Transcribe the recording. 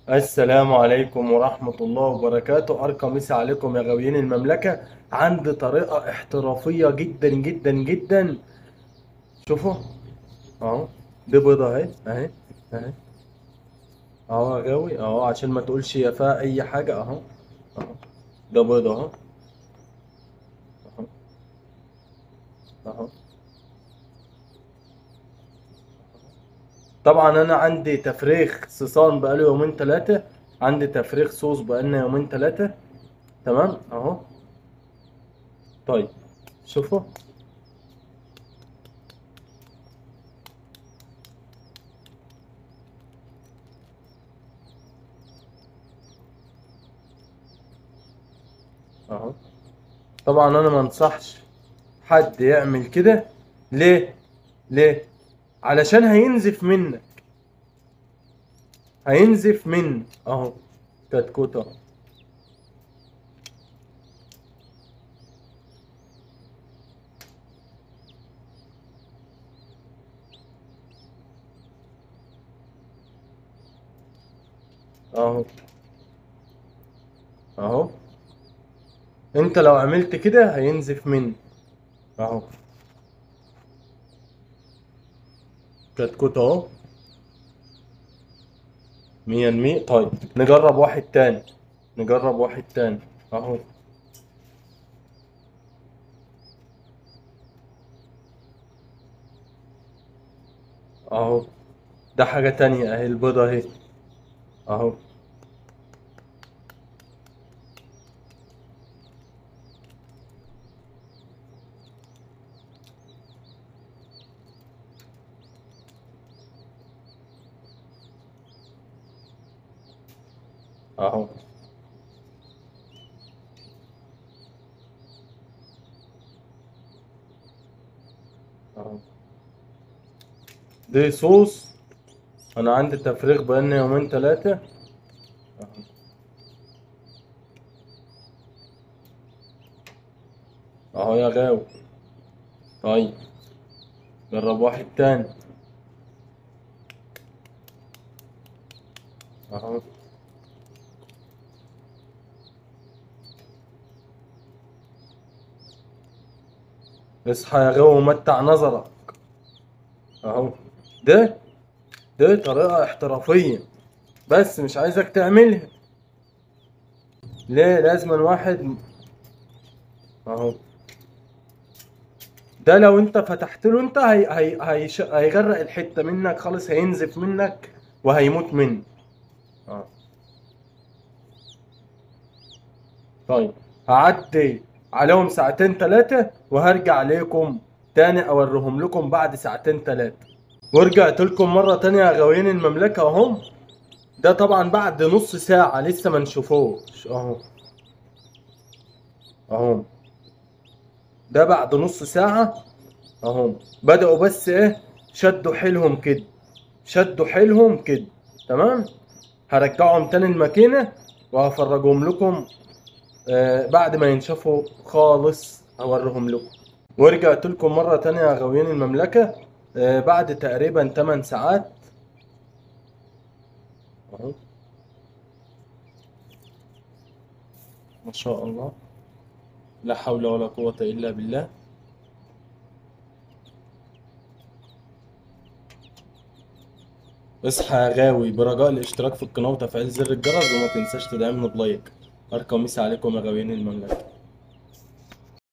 السلام عليكم ورحمة الله وبركاته أرقى مسا عليكم يا غاويين المملكة عندي طريقة احترافية جدا جدا جدا شوفوا اهو دي بيضة اهي اهي اهي اهو يا غاوي اهو عشان ما تقولش يا فيها أي حاجة اهو اهو ده بيضة اهو اهو اهو طبعا انا عندي تفريخ صيصان بقاله يومين ثلاثة عندي تفريخ صوص بقالنا يومين ثلاثة تمام اهو طيب شوفوا اهو طبعا انا ما انصحش حد يعمل كده ليه ليه علشان هينزف منك هينزف منك اهو كتكوت اهو اهو اهو انت لو عملت كده هينزف منك اهو كتكوت اهو مية المية طيب نجرب واحد تاني نجرب واحد تاني اهو اهو ده حاجة تانية اهي البيضة اهي اهو اهو اهو دي صوص انا عندي تفريغ بقالنا يومين ثلاثة اهو اهو يا غاوي طيب جرب واحد تاني اهو اصحى يا غاوي ومتع نظرك اهو ده ده طريقة احترافية بس مش عايزك تعملها ليه لازم واحد اهو ده لو انت فتحت له انت هي هي هيش- هيغرق الحتة منك خالص هينزف منك وهيموت منك اه طيب هعدي عليهم ساعتين تلاتة وهرجع لكم تاني اوريهم لكم بعد ساعتين تلاتة ورجعت لكم مرة تانية يا غاويين المملكة اهم ده طبعا بعد نص ساعة لسه ما نشوفوش اهو اهو ده بعد نص ساعة اهو بدأوا بس ايه شدوا حيلهم كده شدوا حيلهم كده تمام هرجعهم تاني الماكينة وهفرجهم لكم آه بعد ما ينشفوا خالص هوريهم لكم ورجعت لكم مرة تانية يا غاويين المملكة آه بعد تقريبا 8 ساعات اهو ما شاء الله لا حول ولا قوة إلا بالله اصحى يا غاوي برجاء الاشتراك في القناة وتفعيل زر الجرس وما تنساش تدعمنا بلايك أرقى مسا عليكم يا غاويين المملكة